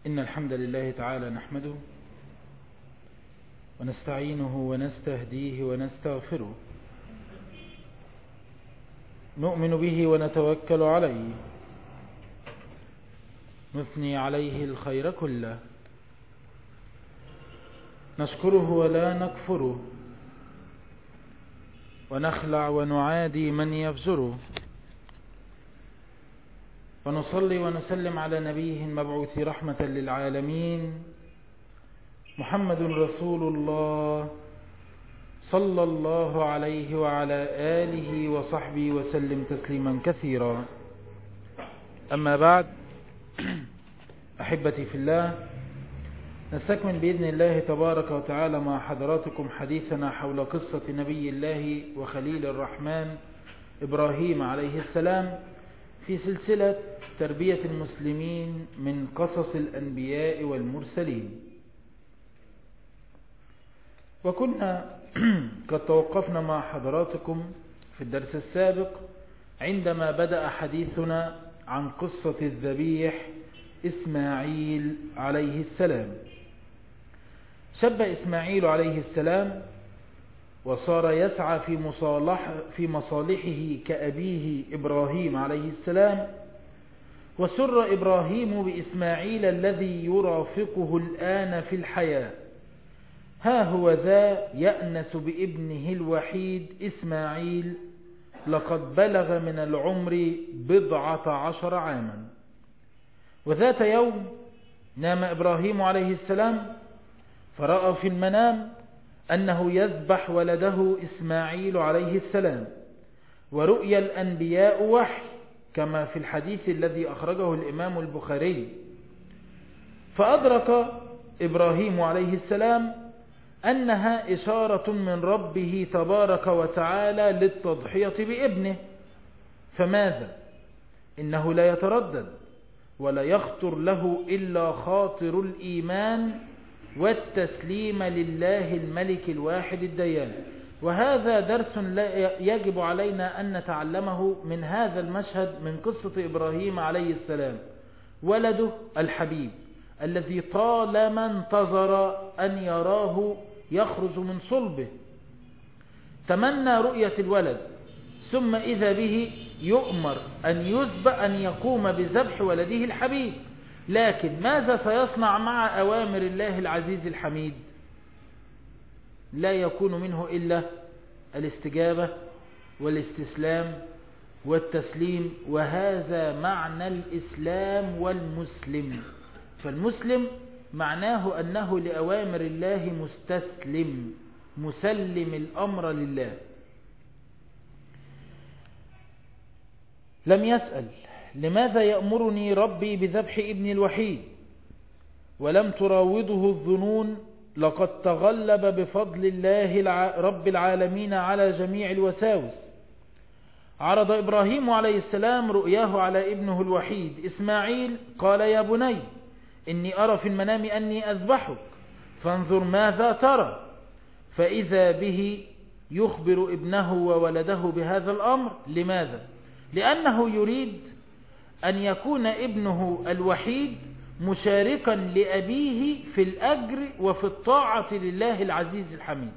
إن الحمد لله تعالى نحمده ونستعينه ونستهديه ونستغفره نؤمن به ونتوكل عليه نثني عليه الخير كله نشكره ولا نكفره ونخلع ونعادي من يفجره ونصلي ونسلم على نبيه المبعوث رحمة للعالمين محمد رسول الله صلى الله عليه وعلى آله وصحبه وسلم تسليما كثيرا أما بعد أحبتي في الله نستكمل بإذن الله تبارك وتعالى مع حضراتكم حديثنا حول قصة نبي الله وخليل الرحمن إبراهيم عليه السلام في سلسلة تربية المسلمين من قصص الأنبياء والمرسلين وكنا قد توقفنا مع حضراتكم في الدرس السابق عندما بدأ حديثنا عن قصة الذبيح إسماعيل عليه السلام شب إسماعيل عليه السلام وصار يسعى في, مصالح في مصالحه كأبيه إبراهيم عليه السلام وسر إبراهيم بإسماعيل الذي يرافقه الآن في الحياة ها هو ذا يأنس بابنه الوحيد إسماعيل لقد بلغ من العمر بضعة عشر عاما وذات يوم نام إبراهيم عليه السلام فرأى في المنام أنه يذبح ولده إسماعيل عليه السلام ورؤيا الأنبياء وحي كما في الحديث الذي أخرجه الإمام البخاري فأدرك إبراهيم عليه السلام أنها إشارة من ربه تبارك وتعالى للتضحية بابنه فماذا إنه لا يتردد ولا يخطر له إلا خاطر الإيمان والتسليم لله الملك الواحد الديان وهذا درس لا يجب علينا أن نتعلمه من هذا المشهد من قصة إبراهيم عليه السلام ولده الحبيب الذي طالما انتظر أن يراه يخرج من صلبه تمنى رؤية الولد ثم إذا به يؤمر أن يزبأ أن يقوم بذبح ولده الحبيب لكن ماذا سيصنع مع أوامر الله العزيز الحميد لا يكون منه إلا الاستجابة والاستسلام والتسليم وهذا معنى الإسلام والمسلم فالمسلم معناه أنه لأوامر الله مستسلم مسلم الأمر لله لم يسأل لماذا يأمرني ربي بذبح ابني الوحيد ولم تراوده الظنون لقد تغلب بفضل الله رب العالمين على جميع الوساوس عرض إبراهيم عليه السلام رؤياه على ابنه الوحيد إسماعيل قال يا بني إني أرى في المنام أني أذبحك فانظر ماذا ترى فإذا به يخبر ابنه وولده بهذا الأمر لماذا؟ لأنه يريد أن يكون ابنه الوحيد مشاركا لأبيه في الأجر وفي الطاعة لله العزيز الحميد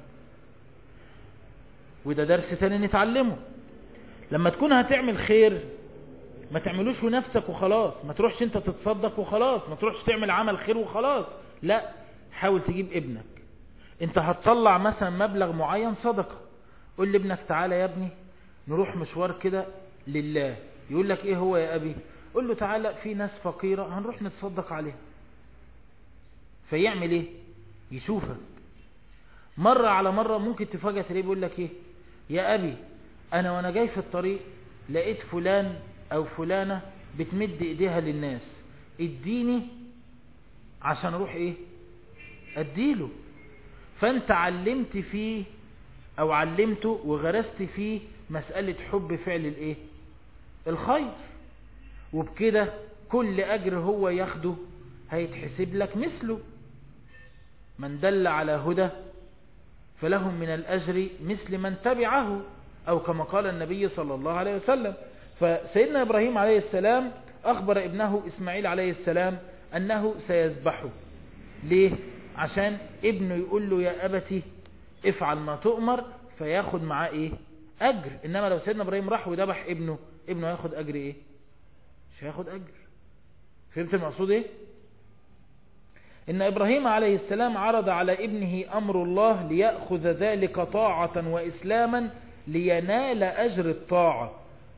وده درس تاني نتعلمه لما تكون هتعمل خير ما تعملوش لنفسك وخلاص ما تروحش انت تتصدق وخلاص ما تروحش تعمل عمل خير وخلاص لا حاول تجيب ابنك انت هتطلع مثلا مبلغ معين صدقة قول لابنك تعالى يا ابني نروح مشوار كده لله يقول لك ايه هو يا ابي قل له تعالى في ناس فقيرة هنروح نتصدق عليها فيعمل ايه يشوفك مرة على مرة ممكن تفاجأ تلاقيه بيقول لك ايه يا ابي انا وانا جاي في الطريق لقيت فلان او فلانة بتمد ايديها للناس اديني عشان اروح ايه اديله فانت علمت فيه او علمته وغرست فيه مسألة حب فعل الايه الخير وبكده كل أجر هو ياخده هيتحسب لك مثله من دل على هدى فلهم من الأجر مثل من تبعه أو كما قال النبي صلى الله عليه وسلم فسيدنا إبراهيم عليه السلام أخبر ابنه إسماعيل عليه السلام أنه سيذبحه ليه عشان ابنه يقول له يا أبتي افعل ما تؤمر فياخد معاه ايه اجر انما لو سيدنا ابراهيم راح وذبح ابنه ابنه هياخد اجر ايه مش هياخد اجر فهمت المقصود ايه ان ابراهيم عليه السلام عرض على ابنه امر الله ليأخذ ذلك طاعة واسلاما لينال اجر الطاعة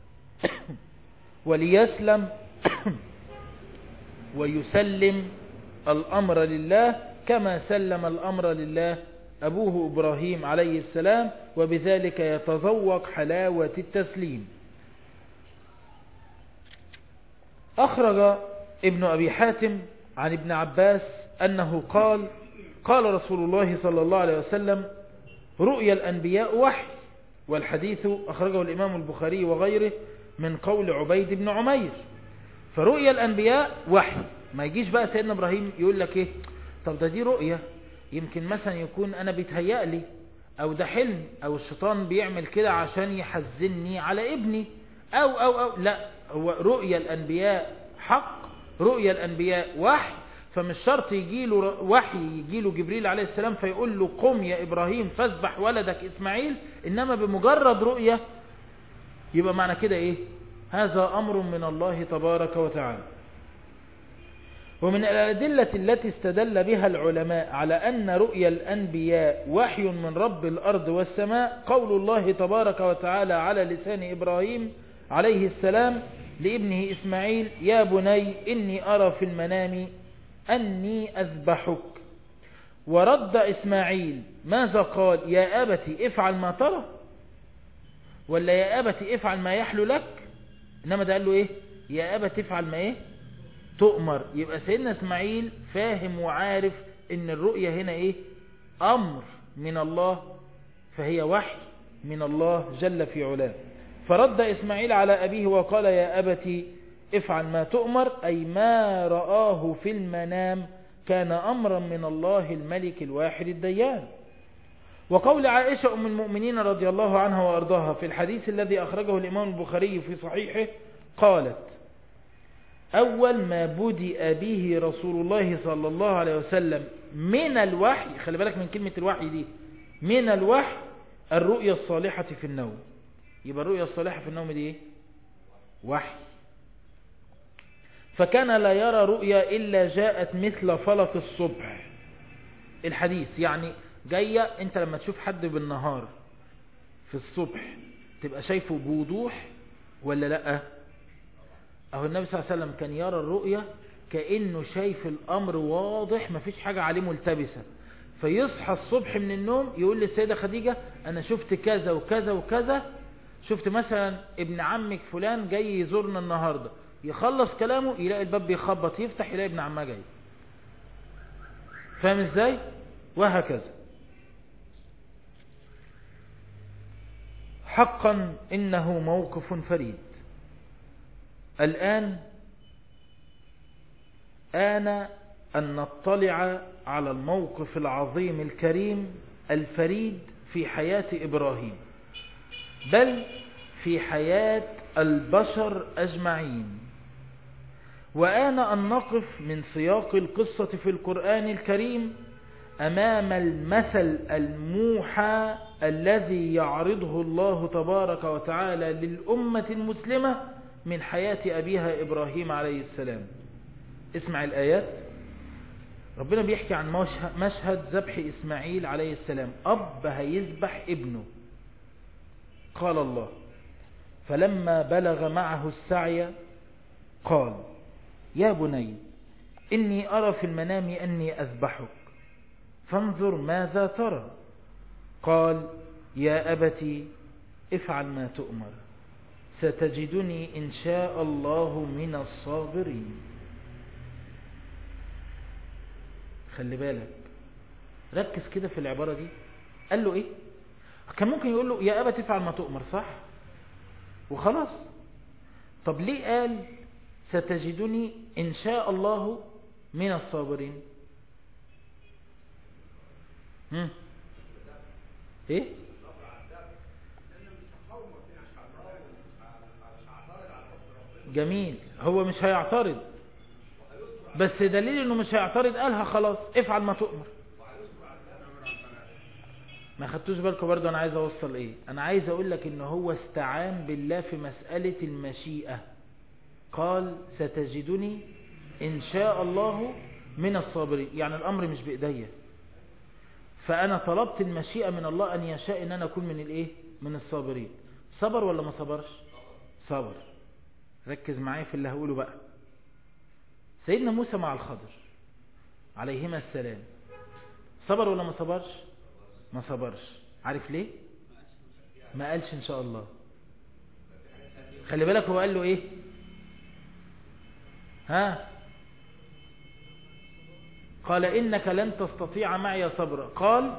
وليسلم ويسلم الامر لله كما سلم الامر لله أبوه إبراهيم عليه السلام وبذلك يتذوق حلاوة التسليم أخرج ابن أبي حاتم عن ابن عباس أنه قال قال رسول الله صلى الله عليه وسلم رؤيا الأنبياء وحي والحديث أخرجه الإمام البخاري وغيره من قول عبيد بن عمير فرؤيا الأنبياء وحي ما يجيش بقى سيدنا إبراهيم يقول لك إيه طب ده دي رؤية يمكن مثلا يكون أنا بيتهيأ لي أو ده حلم أو الشيطان بيعمل كده عشان يحزني على ابني أو أو أو لا هو رؤيا الأنبياء حق رؤيا الأنبياء وحي فمش شرط يجيله وحي يجيله جبريل عليه السلام فيقول له قم يا إبراهيم فاذبح ولدك إسماعيل إنما بمجرد رؤية يبقى معنى كده إيه هذا أمر من الله تبارك وتعالى ومن الأدلة التي استدل بها العلماء على أن رؤيا الأنبياء وحي من رب الأرض والسماء قول الله تبارك وتعالى على لسان إبراهيم عليه السلام لابنه إسماعيل يا بني إني أرى في المنام أني أذبحك ورد إسماعيل ماذا قال يا أبتي افعل ما ترى ولا يا أبتي افعل ما يحلو لك إنما ده قال له إيه يا أبتي افعل ما إيه تؤمر يبقى سيدنا اسماعيل فاهم وعارف ان الرؤية هنا ايه امر من الله فهي وحي من الله جل في علاه فرد اسماعيل على ابيه وقال يا ابتي افعل ما تؤمر اي ما رآه في المنام كان امرا من الله الملك الواحد الديان وقول عائشة ام المؤمنين رضي الله عنها وارضاها في الحديث الذي اخرجه الامام البخاري في صحيحه قالت أول ما بدأ به رسول الله صلى الله عليه وسلم من الوحي خلي بالك من كلمة الوحي دي من الوحي الرؤية الصالحة في النوم يبقى الرؤية الصالحة في النوم دي ايه وحي فكان لا يرى رؤيا إلا جاءت مثل فلق الصبح الحديث يعني جاية انت لما تشوف حد بالنهار في الصبح تبقى شايفه بوضوح ولا لأ أهو النبي صلى الله عليه وسلم كان يرى الرؤية كأنه شايف الأمر واضح مفيش حاجة عليه ملتبسة فيصحى الصبح من النوم يقول للسيدة خديجة أنا شفت كذا وكذا وكذا شفت مثلا ابن عمك فلان جاي يزورنا النهاردة يخلص كلامه يلاقي الباب بيخبط يفتح يلاقي ابن عمها جاي فاهم ازاي وهكذا حقا إنه موقف فريد الآن آن أن نطلع على الموقف العظيم الكريم الفريد في حياة إبراهيم بل في حياة البشر أجمعين وآن أن نقف من سياق القصة في القرآن الكريم أمام المثل الموحى الذي يعرضه الله تبارك وتعالى للأمة المسلمة من حياة أبيها إبراهيم عليه السلام اسمع الآيات ربنا بيحكي عن مشهد ذبح إسماعيل عليه السلام أب هيذبح ابنه قال الله فلما بلغ معه السعي قال يا بني إني أرى في المنام أني أذبحك فانظر ماذا ترى قال يا أبتي افعل ما تؤمر ستجدني إن شاء الله من الصابرين خلي بالك ركز كده في العبارة دي قال له ايه كان ممكن يقول له يا أبا تفعل ما تؤمر صح وخلاص طب ليه قال ستجدني إن شاء الله من الصابرين هم. ايه جميل هو مش هيعترض بس دليل انه مش هيعترض قالها خلاص افعل ما تؤمر ما خدتوش بالكم برضه انا عايز اوصل ايه انا عايز اقول لك ان هو استعان بالله في مسألة المشيئة قال ستجدني ان شاء الله من الصابرين يعني الامر مش بايديا فانا طلبت المشيئة من الله ان يشاء ان انا اكون من الايه من الصابرين صبر ولا ما صبرش صبر ركز معايا في اللي هقوله بقى سيدنا موسى مع الخضر عليهما السلام صبر ولا ما صبرش ما صبرش عارف ليه ما قالش ان شاء الله خلي بالك هو قال له ايه ها قال انك لن تستطيع معي صبرا قال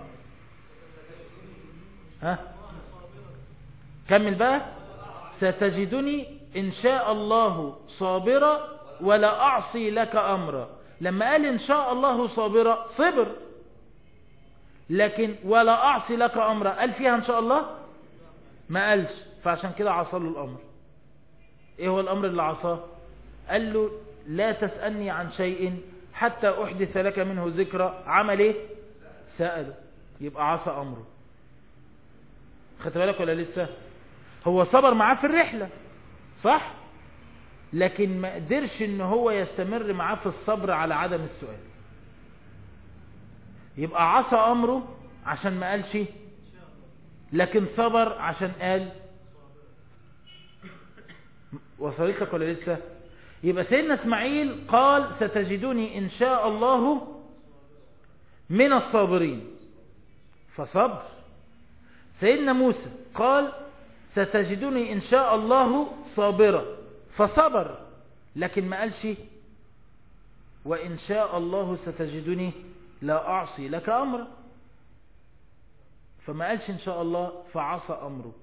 ها كمل بقى ستجدني ان شاء الله صابرا ولا اعصي لك امرا لما قال ان شاء الله صابرا صبر لكن ولا أعصي لك أمرا قال فيها إن شاء الله ما قالش فعشان كده عصى له الأمر إيه هو الأمر اللي عصاه قال له لا تسألني عن شيء حتى أحدث لك منه ذكرى عمل إيه سأله يبقى عصى أمره خدت بالك ولا لسه هو صبر معاه في الرحلة صح لكن ما قدرش ان هو يستمر معاه في الصبر على عدم السؤال يبقى عصى أمره عشان ما قالش لكن صبر عشان قال وصلت لك ولا لسه يبقى سيدنا اسماعيل قال ستجدني إن شاء الله من الصابرين فصبر سيدنا موسى قال ستجدني إن شاء الله صابرا فصبر لكن ما قالش وإن شاء الله ستجدني لا أعصي لك أمرا فما قالش إن شاء الله فعصى أمره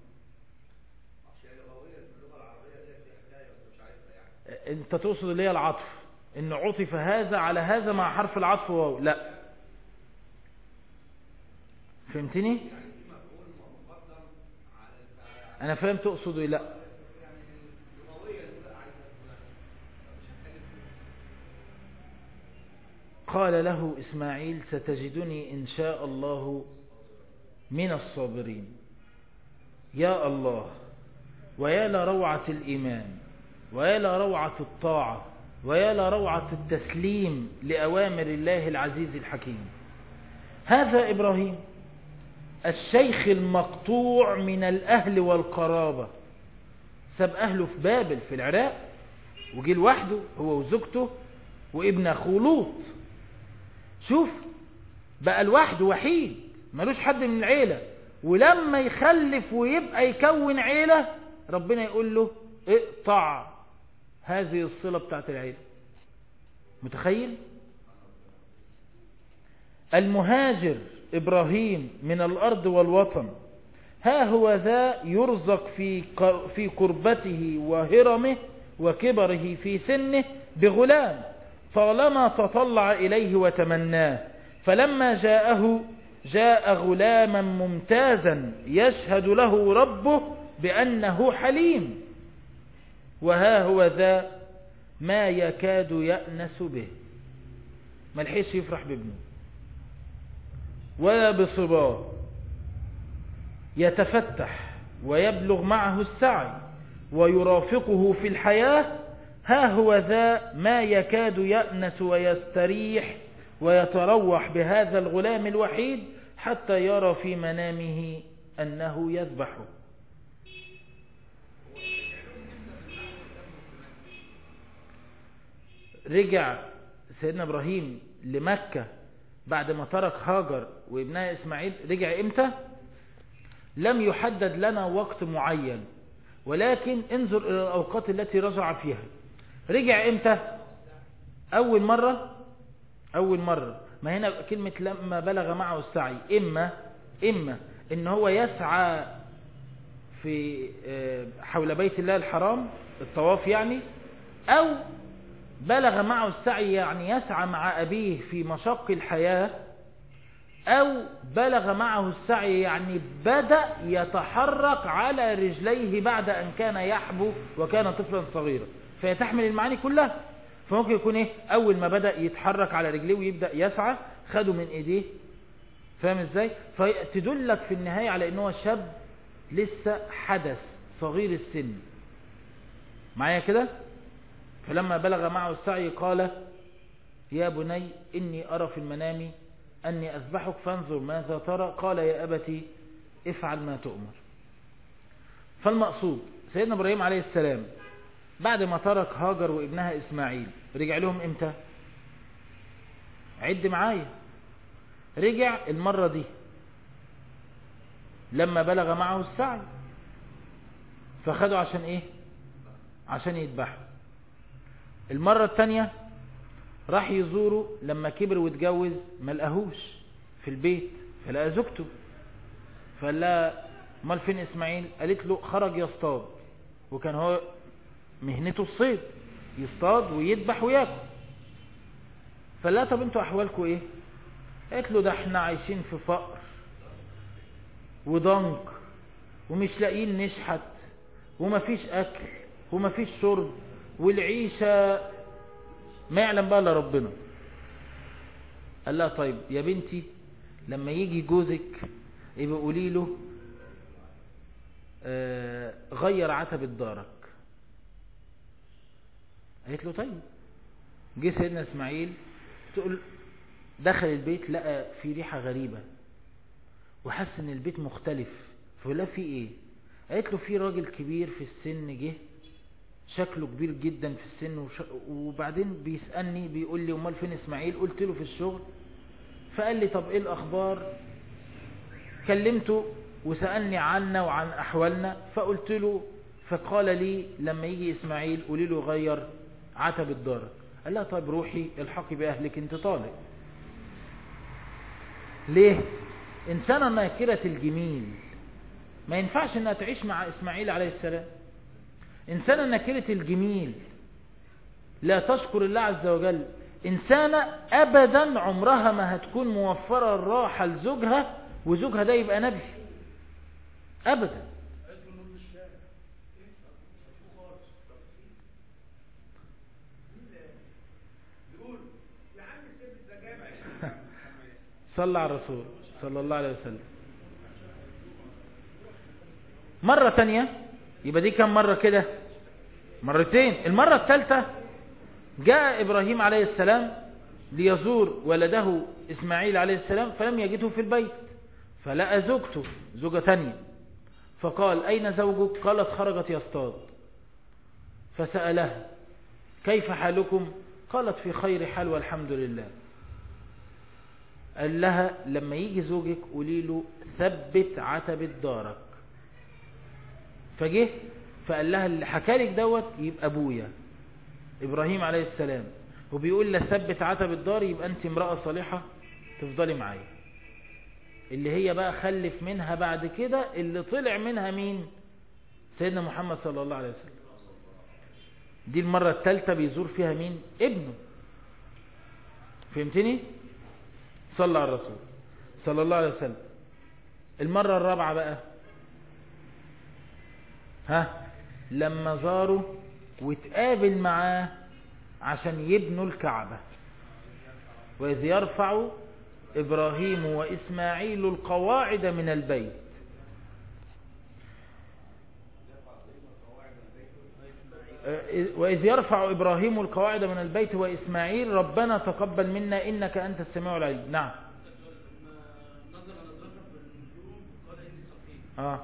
انت تقصد اللي هي العطف ان عطف هذا على هذا مع حرف العطف واو لا فهمتني انا فاهم تقصد ايه لا قال له إسماعيل ستجدني إن شاء الله من الصابرين يا الله ويا لروعة الإيمان ويا لروعة الطاعة ويا لروعة التسليم لأوامر الله العزيز الحكيم هذا إبراهيم الشيخ المقطوع من الأهل والقرابة ساب أهله في بابل في العراق وجي لوحده هو وزوجته وابن أخوه لوط شوف بقى لوحده وحيد ملوش حد من العيلة ولما يخلف ويبقى يكون عيلة ربنا يقول له اقطع هذه الصلة بتاعت العيلة متخيل المهاجر إبراهيم من الأرض والوطن ها هو ذا يرزق في في كربته وهرمه وكبره في سنه بغلام طالما تطلع إليه وتمناه فلما جاءه جاء غلاما ممتازا يشهد له ربه بأنه حليم وها هو ذا ما يكاد يأنس به ما الحيش يفرح بابنه ولا بصباه يتفتح ويبلغ معه السعي ويرافقه في الحياة ها هو ذا ما يكاد يأنس ويستريح ويتروح بهذا الغلام الوحيد حتى يرى في منامه أنه يذبحه رجع سيدنا إبراهيم لمكة بعد ما ترك هاجر وابنها إسماعيل رجع إمتى لم يحدد لنا وقت معين ولكن انظر إلى الأوقات التي رجع فيها رجع إمتى أول مرة أول مرة ما هنا كلمة لما بلغ معه السعي إما إما إن هو يسعى في حول بيت الله الحرام الطواف يعني أو بلغ معه السعي يعني يسعى مع أبيه في مشق الحياة أو بلغ معه السعي يعني بدأ يتحرك على رجليه بعد أن كان يحبو وكان طفلا صغيرا فهي تحمل المعاني كلها فممكن يكون ايه اول ما بدأ يتحرك على رجليه ويبدأ يسعى خده من ايديه فاهم ازاي فتدلك في النهاية على انه شاب لسه حدث صغير السن معايا كده فلما بلغ معه السعي قال يا بني إني أرى في المنام أني أذبحك فانظر ماذا ترى قال يا أبتي افعل ما تؤمر فالمقصود سيدنا إبراهيم عليه السلام بعد ما ترك هاجر وابنها إسماعيل رجع لهم إمتى عد معايا رجع المرة دي لما بلغ معه السعي فخدوا عشان ايه عشان يذبحوا المرة التانية راح يزوره لما كبر واتجوز ما لقاهوش في البيت فلقى زوجته فقال لها امال فين اسماعيل قالت له خرج يصطاد وكان هو مهنته الصيد يصطاد ويذبح وياكل فقال لها طب انتوا احوالكم ايه قالت له ده احنا عايشين في فقر وضنك ومش لاقيين نشحت ومفيش اكل ومفيش شرب والعيشة ما يعلم بقى الا ربنا قال لها طيب يا بنتي لما يجي جوزك يبقى قولي له آه غير عتبة دارك قالت له طيب جه سيدنا اسماعيل تقول دخل البيت لقى في ريحة غريبة وحس ان البيت مختلف فلا في ايه قالت له في راجل كبير في السن جه شكله كبير جدا في السن وش... وبعدين بيسألني بيقول لي امال فين اسماعيل قلت له في الشغل فقال لي طب ايه الاخبار كلمته وسألني عنا وعن احوالنا فقلت له فقال لي لما يجي اسماعيل قولي له غير عتب الدار قال لها طيب روحي الحقي باهلك انت طالق ليه انسانة ناكرة الجميل ما ينفعش انها تعيش مع اسماعيل عليه السلام انسانة ناكرة الجميل لا تشكر الله عز وجل انسانة ابدا عمرها ما هتكون موفرة الراحة لزوجها وزوجها ده يبقى نبي ابدا صلى على الرسول صلى الله عليه وسلم مرة تانية يبقى دي كم مرة كده مرتين المرة الثالثة جاء إبراهيم عليه السلام ليزور ولده إسماعيل عليه السلام فلم يجده في البيت فلقى زوجته زوجة تانية فقال أين زوجك قالت خرجت يصطاد فسألها كيف حالكم قالت في خير حال والحمد لله قال لها لما يجي زوجك قولي له ثبت عتبة دارك فجه فقال لها اللي حكالك دوت يبقى ابويا ابراهيم عليه السلام وبيقول لها ثبت عتبة دار يبقى انت امرأة صالحة تفضلي معايا اللي هي بقى خلف منها بعد كده اللي طلع منها مين سيدنا محمد صلى الله عليه وسلم دي المرة الثالثة بيزور فيها مين ابنه فهمتني صلى على الرسول صلى الله عليه وسلم المرة الرابعة بقى ها لما زاروا واتقابل معاه عشان يبنوا الكعبة وإذ يرفع إبراهيم وإسماعيل القواعد من البيت وإذ يرفع إبراهيم القواعد من البيت وإسماعيل ربنا تقبل منا إنك أنت السميع العليم نعم آه.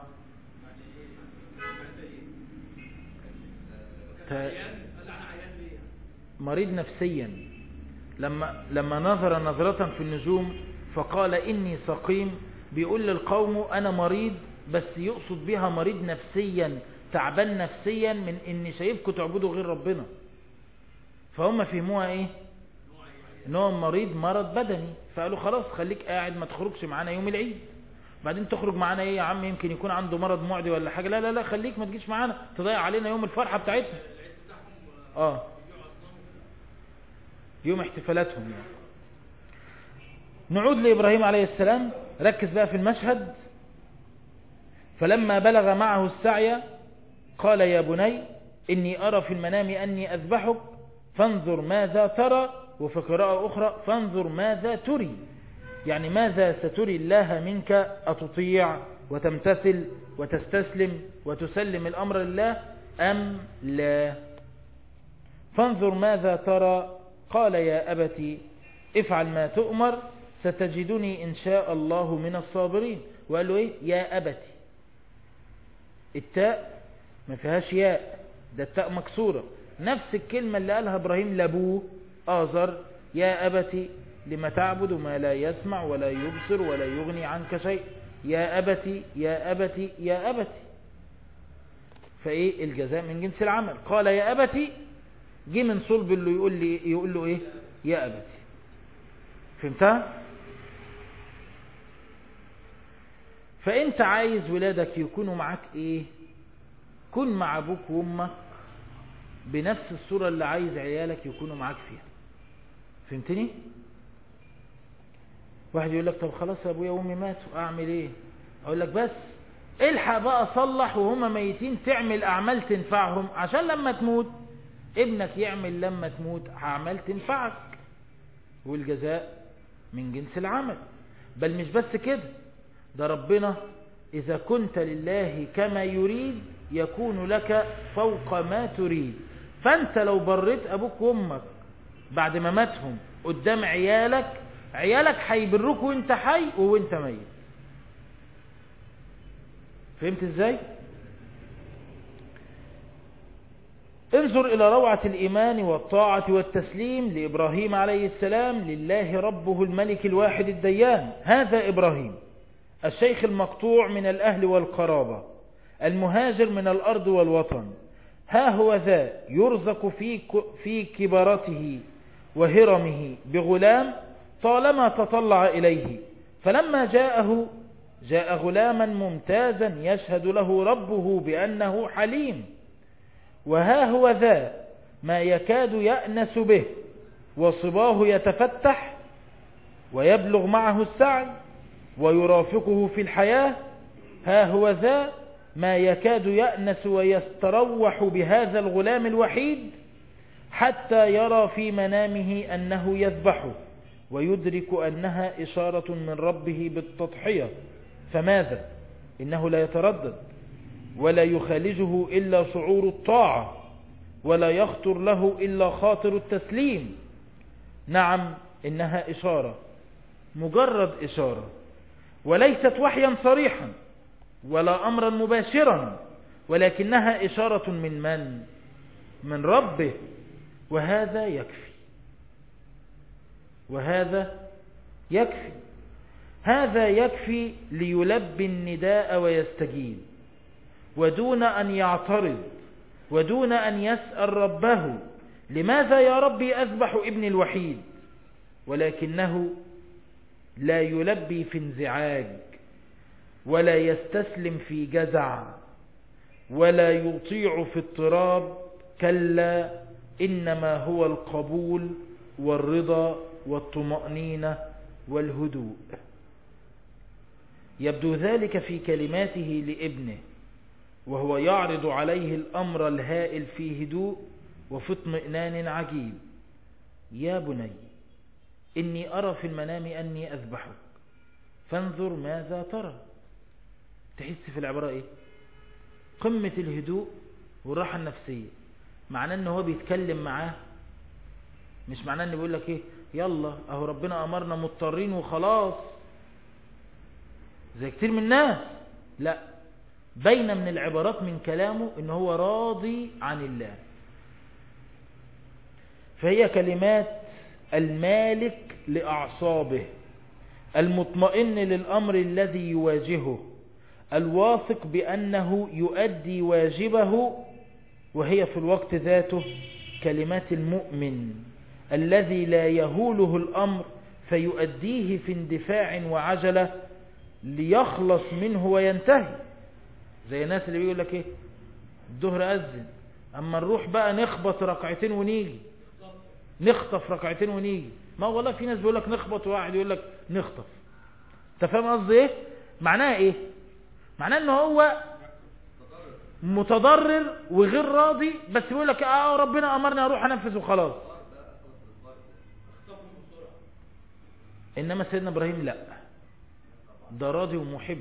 مريض نفسيا لما لما نظر نظرة في النجوم فقال إني سقيم بيقول للقوم أنا مريض بس يقصد بها مريض نفسيا تعبان نفسيا من ان شايفكم تعبدوا غير ربنا فهم فهموها ايه ان هو مريض مرض بدني فقالوا خلاص خليك قاعد ما تخرجش معانا يوم العيد بعدين تخرج معانا ايه يا عم يمكن يكون عنده مرض معدي ولا حاجة لا لا لا خليك ما تجيش معانا تضيع علينا يوم الفرحة بتاعتنا اه يوم احتفالاتهم يعني نعود لإبراهيم عليه السلام ركز بقى في المشهد فلما بلغ معه السعي قال يا بني إني أرى في المنام أني أذبحك فانظر ماذا ترى وفي قراءة أخرى فانظر ماذا تري يعني ماذا ستري الله منك أتطيع وتمتثل وتستسلم وتسلم الأمر لله أم لا فانظر ماذا ترى قال يا أبت افعل ما تؤمر ستجدني إن شاء الله من الصابرين وقال له إيه يا أبت التاء ما فيهاش ياء ده التاء مكسورة نفس الكلمة اللي قالها إبراهيم لابوه آزر يا أبت لما تعبد ما لا يسمع ولا يبصر ولا يغني عنك شيء يا أبت يا أبت يا أبت فإيه الجزاء من جنس العمل قال يا أبت جه من صلب اللي يقول, لي يقول له إيه يا أبت فهمتها فأنت عايز ولادك يكونوا معاك إيه كن مع أبوك وأمك بنفس الصورة اللي عايز عيالك يكونوا معاك فيها فهمتني واحد يقول لك طب خلاص يا ابويا وامي ماتوا اعمل ايه اقول لك بس الحق بقى صلح وهما ميتين تعمل اعمال تنفعهم عشان لما تموت ابنك يعمل لما تموت اعمال تنفعك والجزاء من جنس العمل بل مش بس كده ده ربنا اذا كنت لله كما يريد يكون لك فوق ما تريد فانت لو بريت ابوك وامك بعد ما ماتهم قدام عيالك عيالك هيبروك وانت حي وانت ميت فهمت ازاي انظر الى روعة الايمان والطاعة والتسليم لابراهيم عليه السلام لله ربه الملك الواحد الديان هذا ابراهيم الشيخ المقطوع من الاهل والقرابة المهاجر من الارض والوطن ها هو ذا يرزق في في كبرته وهرمه بغلام طالما تطلع إليه فلما جاءه جاء غلاما ممتازا يشهد له ربه بأنه حليم وها هو ذا ما يكاد يأنس به وصباه يتفتح ويبلغ معه السعي ويرافقه في الحياة ها هو ذا ما يكاد يأنس ويستروح بهذا الغلام الوحيد حتى يرى في منامه أنه يذبحه ويدرك أنها إشارة من ربه بالتضحية فماذا إنه لا يتردد ولا يخالجه إلا شعور الطاعة ولا يخطر له إلا خاطر التسليم نعم إنها إشارة مجرد إشارة وليست وحيا صريحا ولا أمرا مباشرا ولكنها إشارة من من؟ من ربه وهذا يكفي وهذا يكفي هذا يكفي ليلبي النداء ويستجيب ودون أن يعترض ودون أن يسأل ربه لماذا يا ربي أذبح ابني الوحيد ولكنه لا يلبي في انزعاج ولا يستسلم في جزع ولا يطيع في اضطراب كلا إنما هو القبول والرضا والطمأنينة والهدوء يبدو ذلك في كلماته لابنه وهو يعرض عليه الأمر الهائل في هدوء وفي اطمئنان عجيب يا بني إني أرى في المنام أني أذبحك فانظر ماذا ترى تحس في العبارة إيه قمة الهدوء والراحة النفسية معناه أنه هو بيتكلم معاه مش معناه أنه بيقول لك إيه يلا أهو ربنا أمرنا مضطرين وخلاص زي كتير من الناس لا بين من العبارات من كلامه ان هو راضي عن الله فهي كلمات المالك لأعصابه المطمئن للأمر الذي يواجهه الواثق بأنه يؤدي واجبه وهي في الوقت ذاته كلمات المؤمن الذي لا يهوله الأمر فيؤديه في اندفاع وعجلة ليخلص منه وينتهي زي الناس اللي بيقول لك ايه الظهر أذن أما نروح بقى نخبط ركعتين ونيجي نخطف ركعتين ونيجي ما والله في ناس بيقول لك نخبط وواحد يقول لك نخطف انت فاهم قصدي ايه معناها ايه معناه ان هو متضرر وغير راضي بس بيقول لك اه ربنا امرني اروح انفذ وخلاص انما سيدنا ابراهيم لا ده راضي ومحب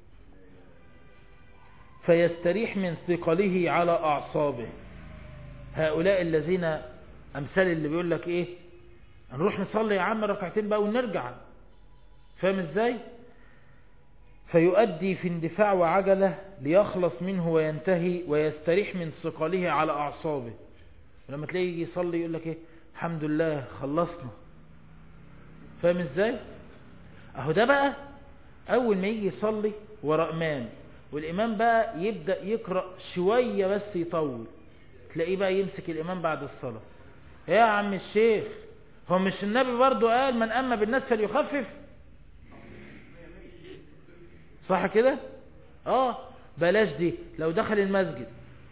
فيستريح من ثقله على اعصابه هؤلاء الذين امثال اللي بيقول لك ايه نروح نصلي يا عم ركعتين بقى ونرجع فاهم ازاي فيؤدي في اندفاع وعجلة ليخلص منه وينتهي ويستريح من ثقله على أعصابه ولما تلاقيه يجي يصلي يقول لك ايه الحمد لله خلصنا فاهم ازاي اهو ده بقى اول ما يجي يصلي ورا امام والامام بقى يبدأ يقرأ شوية بس يطول تلاقيه بقى يمسك الامام بعد الصلاة يا عم الشيخ هو مش النبي برضو قال من أما بالناس فليخفف صح كده اه بلاش دي لو دخل المسجد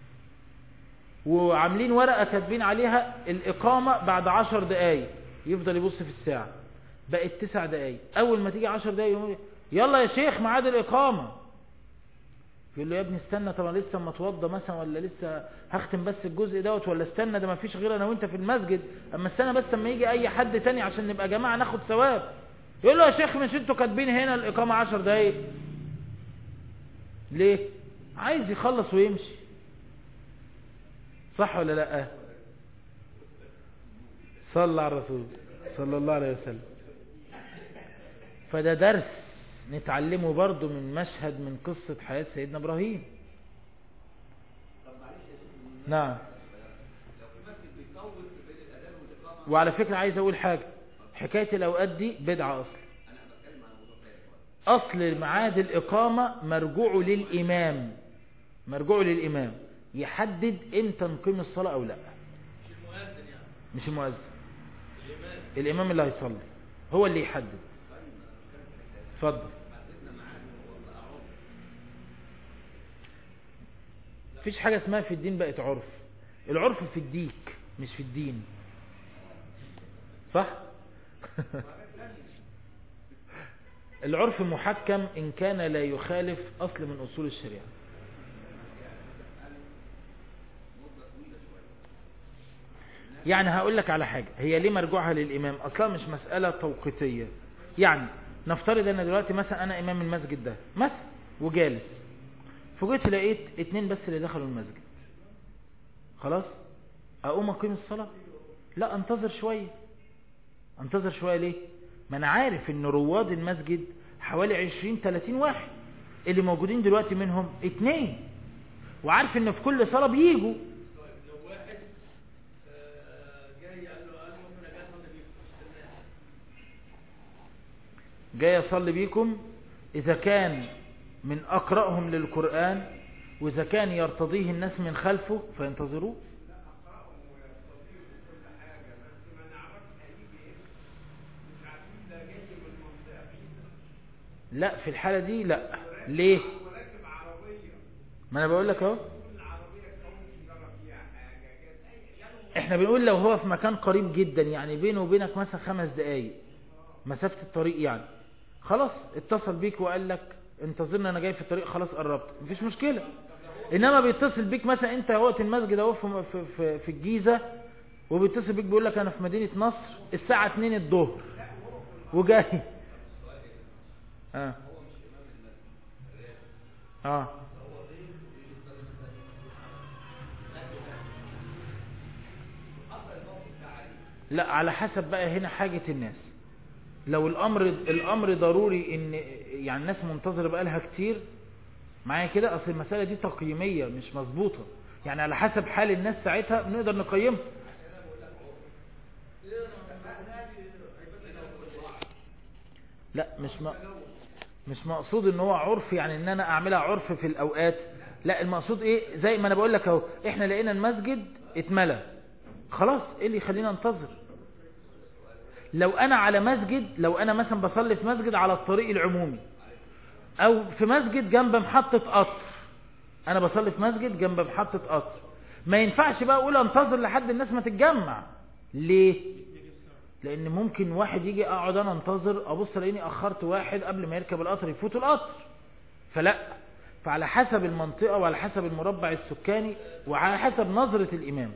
وعاملين ورقة كاتبين عليها الإقامة بعد عشر دقايق يفضل يبص في الساعة بقت تسع دقايق أول ما تيجي عشر دقايق يقول يلا يا شيخ ميعاد الإقامة يقول له يا ابني استنى طبعا لسه ما اتوضى مثلا ولا لسه هختم بس الجزء دوت ولا استنى ده ما فيش غير انا وانت في المسجد اما استنى بس اما يجي اي حد تاني عشان نبقى جماعه ناخد ثواب يقول له يا شيخ مش انتوا كاتبين هنا الاقامه 10 دقايق ليه عايز يخلص ويمشي صح ولا لا صلى على الرسول صلى الله عليه وسلم فده درس نتعلمه برضو من مشهد من قصة حياة سيدنا إبراهيم نعم وعلى فكرة عايز أقول حاجة حكاية الأوقات دي بدعة أصل أصل معاد الإقامة مرجوع للإمام مرجوع للإمام يحدد إمتى نقيم الصلاة أو لا مش المؤذن الإمام اللي هيصلي هو اللي يحدد اتفضل مفيش حاجة اسمها في الدين بقت عرف العرف في الديك مش في الدين صح العرف محكم إن كان لا يخالف أصل من أصول الشريعة يعني هقول لك على حاجة هي ليه مرجوعها للإمام أصلا مش مسألة توقيتية يعني نفترض أن دلوقتي مثلا أنا إمام المسجد ده مثلا وجالس فجيت لقيت اتنين بس اللي دخلوا المسجد خلاص أقوم أقيم الصلاة لا أنتظر شوية أنتظر شوية ليه ما أنا عارف أن رواد المسجد حوالي عشرين تلاتين واحد اللي موجودين دلوقتي منهم اتنين وعارف ان في كل صلاة بيجوا جاي أصلي بيكم إذا كان من أقرأهم للقرآن وإذا كان يرتضيه الناس من خلفه فينتظروه لا في الحالة دي لا ليه ما أنا بقول لك اهو احنا بنقول لو هو في مكان قريب جدا يعني بينه وبينك مثلا خمس دقايق مسافة الطريق يعني خلاص اتصل بيك وقال لك انتظرنا انا جاي في الطريق خلاص قربت مفيش مشكلة انما بيتصل بيك مثلا انت وقت المسجد اهو في, في, في, في الجيزة وبيتصل بيك بيقول لك انا في مدينة نصر الساعة 2 الظهر وجاي اه اه لا على حسب بقى هنا حاجة الناس لو الامر الامر ضروري ان يعني الناس منتظره بقى لها كتير معايا كده اصل المساله دي تقييميه مش مظبوطه يعني على حسب حال الناس ساعتها بنقدر نقيمها لا مش ما مش مقصود ان هو عرف يعني ان انا اعملها عرف في الاوقات لا المقصود ايه زي ما انا بقول لك اهو احنا لقينا المسجد اتملى خلاص ايه اللي يخلينا ننتظر لو انا على مسجد لو انا مثلا بصلي في مسجد على الطريق العمومي او في مسجد جنب محطة قطر انا بصلي في مسجد جنب محطة قطر ما ينفعش بقى اقول انتظر لحد الناس ما تتجمع ليه لان ممكن واحد يجي اقعد انا انتظر ابص الاقيني اخرت واحد قبل ما يركب القطر يفوت القطر فلا فعلى حسب المنطقة وعلى حسب المربع السكاني وعلى حسب نظرة الإمام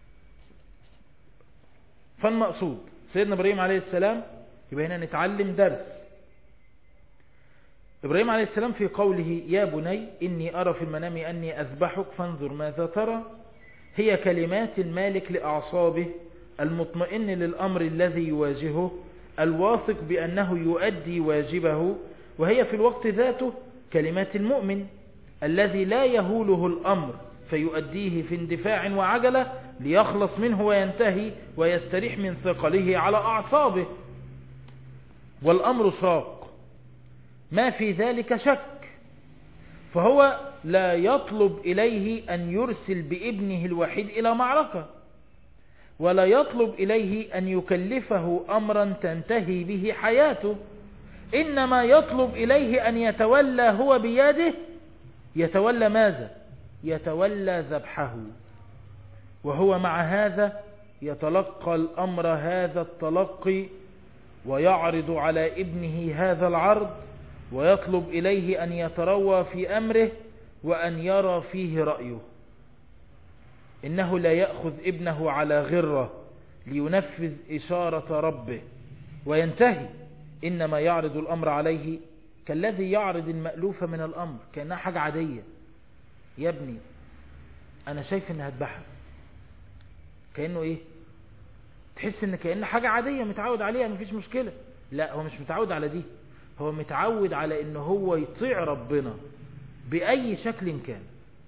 فالمقصود سيدنا إبراهيم عليه السلام يبقى هنا نتعلم درس إبراهيم عليه السلام في قوله يا بني إني أرى في المنام أني أذبحك فانظر ماذا ترى هي كلمات المالك لأعصابه المطمئن للأمر الذي يواجهه الواثق بأنه يؤدي واجبه وهي في الوقت ذاته كلمات المؤمن الذي لا يهوله الأمر فيؤديه في اندفاع وعجلة ليخلص منه وينتهي ويستريح من ثقله على أعصابه والأمر شاق ما في ذلك شك فهو لا يطلب إليه أن يرسل بابنه الوحيد إلى معركة ولا يطلب إليه أن يكلفه أمرا تنتهي به حياته إنما يطلب إليه أن يتولى هو بيده يتولى ماذا يتولى ذبحه وهو مع هذا يتلقى الأمر هذا التلقي ويعرض على ابنه هذا العرض ويطلب إليه أن يتروى في أمره وأن يرى فيه رأيه إنه لا يأخذ ابنه على غرة لينفذ إشارة ربه وينتهي إنما يعرض الأمر عليه كالذي يعرض المألوف من الأمر كأنها حاجة عادية يا ابني أنا شايف إن هتبحر كأنه إيه تحس إن كأنه حاجة عادية متعود عليها مفيش مشكلة لا هو مش متعود على دي هو متعود على إن هو يطيع ربنا بأي شكل كان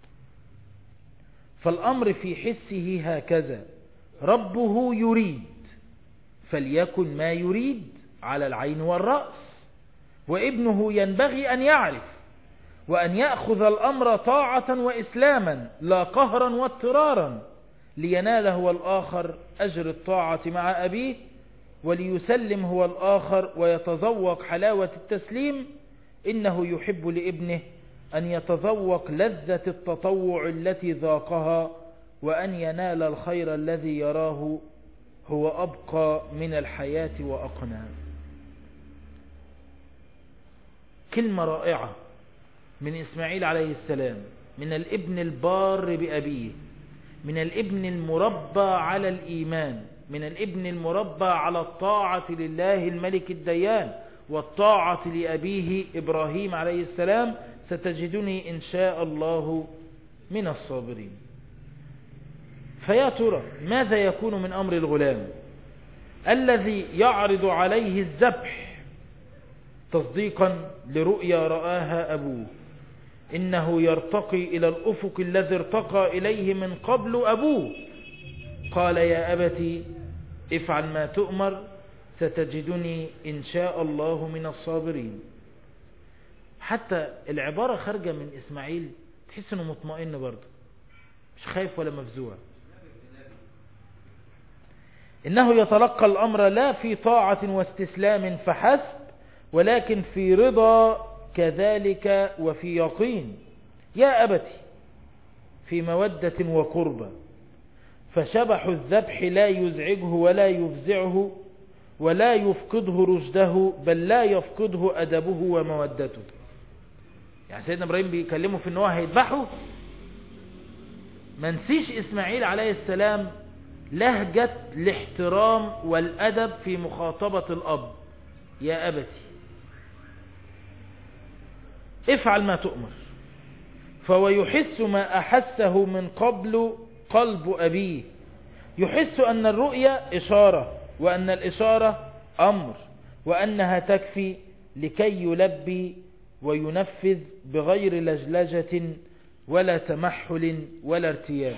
فالأمر في حسه هكذا ربه يريد فليكن ما يريد على العين والرأس وابنه ينبغي أن يعرف وأن يأخذ الأمر طاعة وإسلاما لا قهرا واضطرارا لينال هو الآخر أجر الطاعة مع أبيه وليسلم هو الآخر ويتذوق حلاوة التسليم إنه يحب لابنه أن يتذوق لذة التطوع التي ذاقها وأن ينال الخير الذي يراه هو أبقى من الحياة وأقنى كلمة رائعة من إسماعيل عليه السلام من الابن البار بأبيه من الابن المربى على الإيمان من الابن المربى على الطاعة لله الملك الديان والطاعة لأبيه إبراهيم عليه السلام ستجدني إن شاء الله من الصابرين فيا ترى ماذا يكون من أمر الغلام الذي يعرض عليه الذبح تصديقا لرؤيا رآها أبوه إنه يرتقي إلى الأفق الذي ارتقى إليه من قبل أبوه قال يا أبتي افعل ما تؤمر ستجدني إن شاء الله من الصابرين حتى العبارة خارجة من إسماعيل تحس أنه مطمئن برضه مش خايف ولا مفزوع إنه يتلقى الأمر لا في طاعة واستسلام فحسب ولكن في رضا كذلك وفي يقين يا أبتي في مودة وقربة فشبح الذبح لا يزعجه ولا يفزعه ولا يفقده رشده بل لا يفقده أدبه ومودته يعني سيدنا إبراهيم بيكلمه في أنه هيذبحه ما نسيش إسماعيل عليه السلام لهجة الاحترام والأدب في مخاطبة الأب يا أبتي افعل ما تؤمر فهو يحس ما أحسه من قبل قلب أبيه يحس أن الرؤية إشارة وأن الإشارة أمر وأنها تكفي لكي يلبي وينفذ بغير لجلجة ولا تمحل ولا ارتياب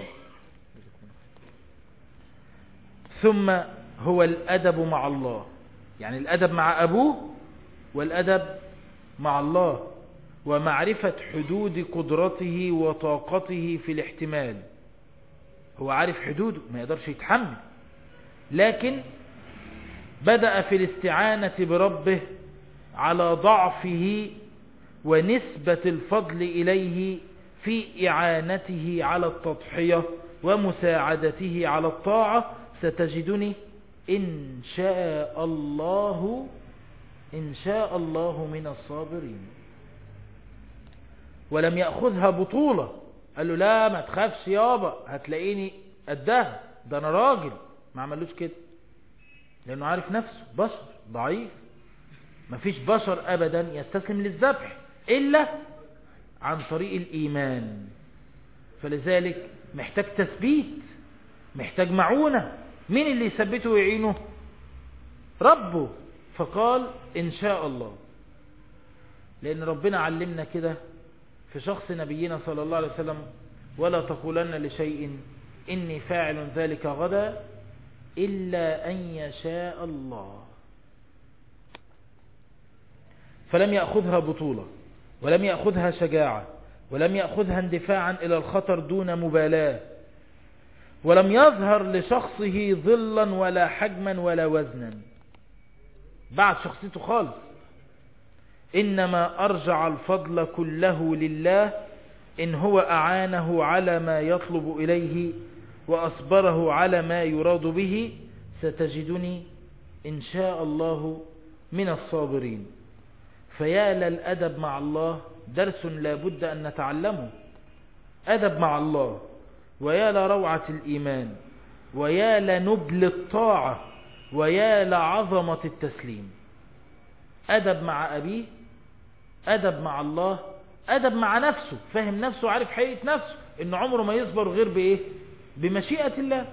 ثم هو الأدب مع الله يعني الأدب مع أبوه والأدب مع الله ومعرفة حدود قدرته وطاقته في الاحتمال هو عارف حدوده ما يقدرش يتحمل لكن بدأ في الاستعانة بربه على ضعفه ونسبة الفضل إليه في إعانته على التضحية ومساعدته على الطاعة ستجدني إن شاء الله إن شاء الله من الصابرين ولم يأخذها بطولة قال له لا ما تخافش يابا هتلاقيني قدها ده انا راجل ما عملوش كده لانه عارف نفسه بشر ضعيف مفيش بشر ابدا يستسلم للذبح الا عن طريق الايمان فلذلك محتاج تثبيت محتاج معونة مين اللي يثبته ويعينه ربه فقال إن شاء الله لأن ربنا علمنا كده في شخص نبينا صلى الله عليه وسلم ولا تقولن لشيء إني فاعل ذلك غدا إلا أن يشاء الله فلم يأخذها بطولة ولم يأخذها شجاعة ولم يأخذها اندفاعا إلى الخطر دون مبالاة ولم يظهر لشخصه ظلا ولا حجما ولا وزنا بعد شخصيته خالص إنما أرجع الفضل كله لله إن هو أعانه على ما يطلب إليه وأصبره على ما يراد به ستجدني إن شاء الله من الصابرين فيا للأدب مع الله درس لا بد أن نتعلمه أدب مع الله ويا لروعة الإيمان ويا لنبل الطاعة ويا لعظمة التسليم أدب مع أبيه أدب مع الله أدب مع نفسه فهم نفسه عارف حقيقة نفسه إن عمره ما يصبر غير بإيه بمشيئة الله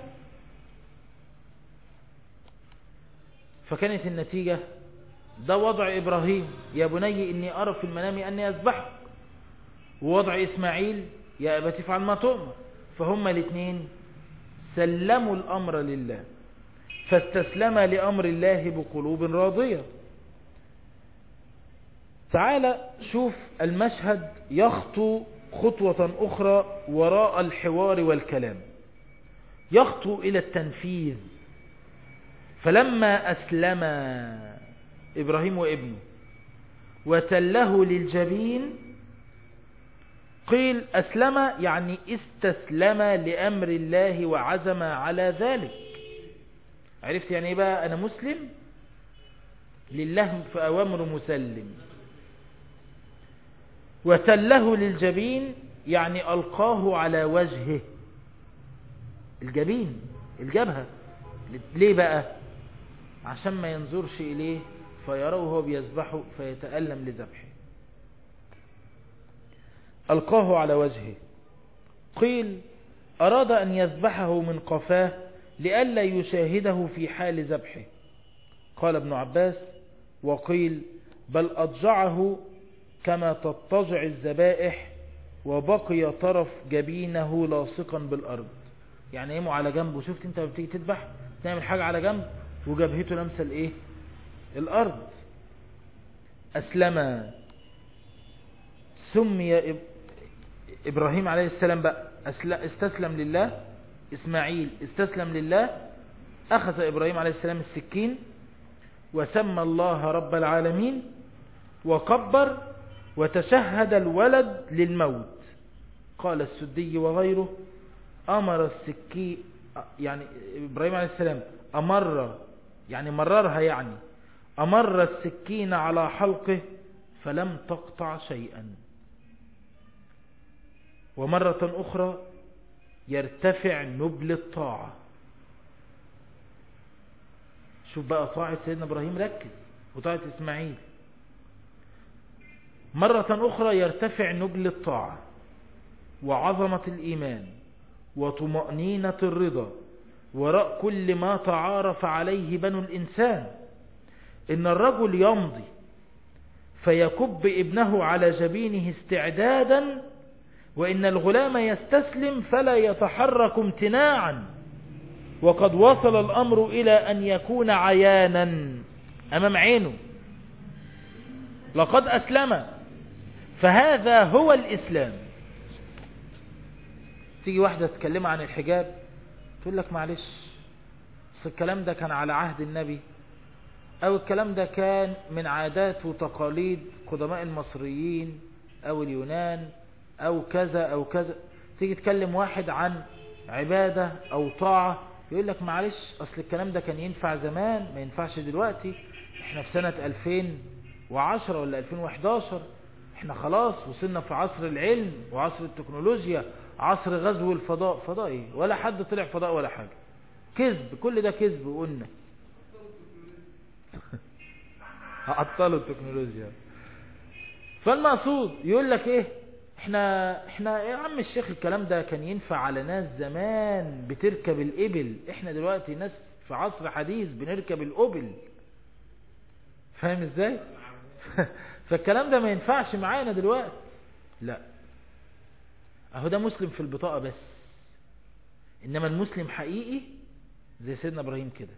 فكانت النتيجة ده وضع إبراهيم يا بني إني أرى في المنام أني أذبحك ووضع إسماعيل يا أبا تفعل ما تؤمر فهما الاثنين سلموا الأمر لله فاستسلم لأمر الله بقلوب راضية تعال شوف المشهد يخطو خطوة أخرى وراء الحوار والكلام يخطو إلى التنفيذ فلما أسلم إبراهيم وابنه وتله للجبين قيل أسلم يعني استسلم لأمر الله وعزم على ذلك عرفت يعني ايه بقى أنا مسلم لله في أوامر مسلم وتله للجبين يعني ألقاه على وجهه الجبين الجبهة ليه بقى عشان ما ينظرش إليه فيراه هو بيذبحه فيتألم لذبحه ألقاه على وجهه قيل أراد أن يذبحه من قفاه لئلا يشاهده في حال ذبحه قال ابن عباس وقيل بل أضجعه كما تضطجع الذبائح وبقي طرف جبينه لاصقا بالأرض يعني ايمه على جنبه شفت انت لما بتيجي تذبح تعمل حاجة على جنب وجبهته لمسه الايه الأرض أسلم سمي إبراهيم عليه السلام بقى استسلم لله إسماعيل استسلم لله أخذ إبراهيم عليه السلام السكين وسمى الله رب العالمين وكبر وتشهد الولد للموت قال السدي وغيره أمر السكين يعني إبراهيم عليه السلام أمر يعني مررها يعني أمر السكين على حلقه فلم تقطع شيئا ومرة أخرى يرتفع نبل الطاعة شوف بقى طاعة سيدنا إبراهيم ركز وطاعة إسماعيل مرة أخرى يرتفع نبل الطاعة وعظمة الإيمان وطمأنينة الرضا وراء كل ما تعارف عليه بنو الإنسان إن الرجل يمضي فيكب ابنه على جبينه استعدادا وإن الغلام يستسلم فلا يتحرك امتناعا وقد وصل الأمر إلى أن يكون عيانا أمام عينه لقد أسلم فهذا هو الإسلام تيجي واحدة تتكلم عن الحجاب تقول لك معلش الكلام ده كان على عهد النبي أو الكلام ده كان من عادات وتقاليد قدماء المصريين أو اليونان أو كذا أو كذا تيجي تكلم واحد عن عبادة أو طاعة يقول لك معلش أصل الكلام ده كان ينفع زمان ما ينفعش دلوقتي احنا في سنة 2010 ولا 2011 احنا خلاص وصلنا في عصر العلم وعصر التكنولوجيا عصر غزو الفضاء فضاء ايه ولا حد طلع فضاء ولا حاجة كذب كل ده كذب قلنا عطلوا التكنولوجيا فالمقصود يقول لك ايه احنا احنا يا عم الشيخ الكلام ده كان ينفع على ناس زمان بتركب الابل احنا دلوقتي ناس في عصر حديث بنركب الابل فاهم ازاي فالكلام ده ما ينفعش معانا دلوقتي لا اهو ده مسلم في البطاقة بس انما المسلم حقيقي زي سيدنا ابراهيم كده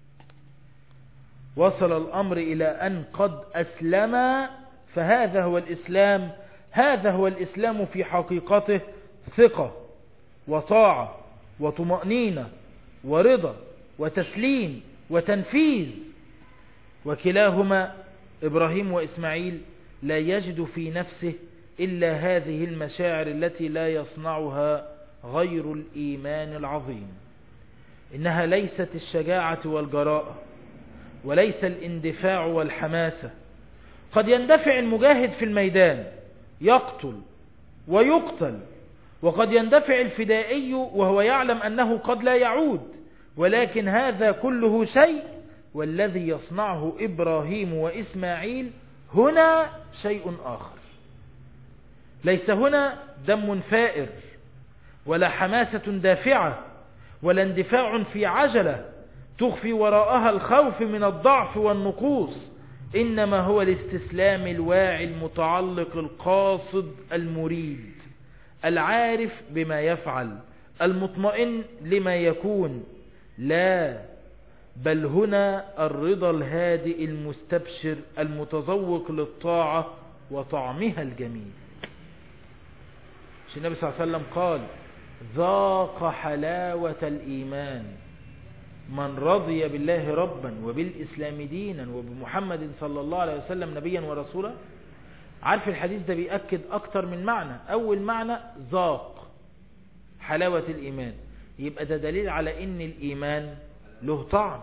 وصل الامر الى ان قد اسلم فهذا هو الاسلام هذا هو الاسلام في حقيقته ثقة وطاعة وطمأنينة ورضا وتسليم وتنفيذ وكلاهما إبراهيم وإسماعيل لا يجد في نفسه إلا هذه المشاعر التي لا يصنعها غير الإيمان العظيم إنها ليست الشجاعة والجراءة وليس الاندفاع والحماسة قد يندفع المجاهد في الميدان يقتل ويقتل وقد يندفع الفدائي وهو يعلم أنه قد لا يعود ولكن هذا كله شيء والذي يصنعه إبراهيم وإسماعيل هنا شيء آخر ليس هنا دم فائر ولا حماسة دافعة ولا اندفاع في عجلة تخفي وراءها الخوف من الضعف والنقوص إنما هو الاستسلام الواعي المتعلق القاصد المريد العارف بما يفعل المطمئن لما يكون لا بل هنا الرضا الهادئ المستبشر المتذوق للطاعة وطعمها الجميل النبي صلى الله عليه وسلم قال ذاق حلاوة الإيمان من رضي بالله ربا وبالإسلام دينا وبمحمد صلى الله عليه وسلم نبيا ورسولا عارف الحديث ده بيأكد أكتر من معنى أول معنى ذاق حلاوة الإيمان يبقى ده دليل على إن الإيمان له طعم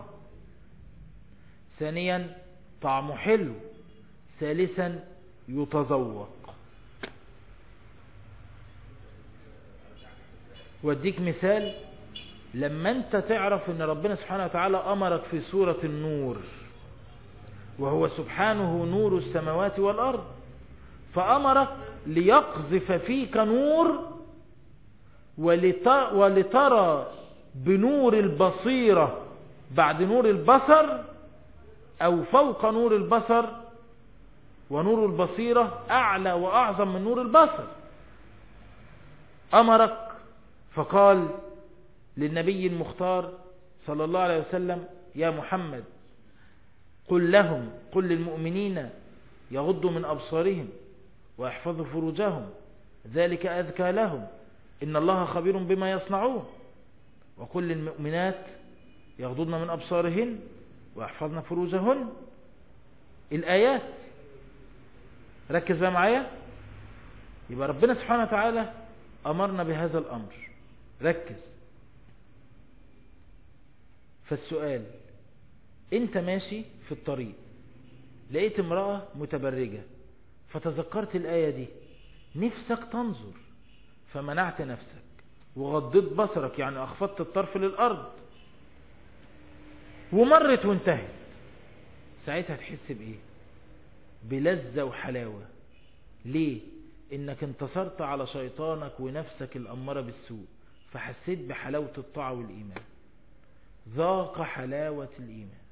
ثانيا طعمه حلو ثالثا يتذوق واديك مثال لما انت تعرف ان ربنا سبحانه وتعالى امرك في سورة النور وهو سبحانه نور السماوات والارض فامرك ليقذف فيك نور ولترى بنور البصيرة بعد نور البصر او فوق نور البصر ونور البصيرة اعلى واعظم من نور البصر امرك فقال للنبي المختار صلى الله عليه وسلم يا محمد قل لهم قل للمؤمنين يغضوا من أبصارهم ويحفظوا فروجهم ذلك أذكى لهم إن الله خبير بما يصنعون وقل للمؤمنات يغضضن من أبصارهن ويحفظن فروجهن الآيات ركز بقى معايا يبقى ربنا سبحانه وتعالى أمرنا بهذا الأمر ركز فالسؤال انت ماشي في الطريق لقيت امرأة متبرجة فتذكرت الآية دي نفسك تنظر فمنعت نفسك وغضيت بصرك يعني أخفضت الطرف للأرض ومرت وانتهت ساعتها تحس بإيه بلذة وحلاوة ليه انك انتصرت على شيطانك ونفسك الأمارة بالسوء فحسيت بحلاوة الطاعة والإيمان ذاق حلاوة الإيمان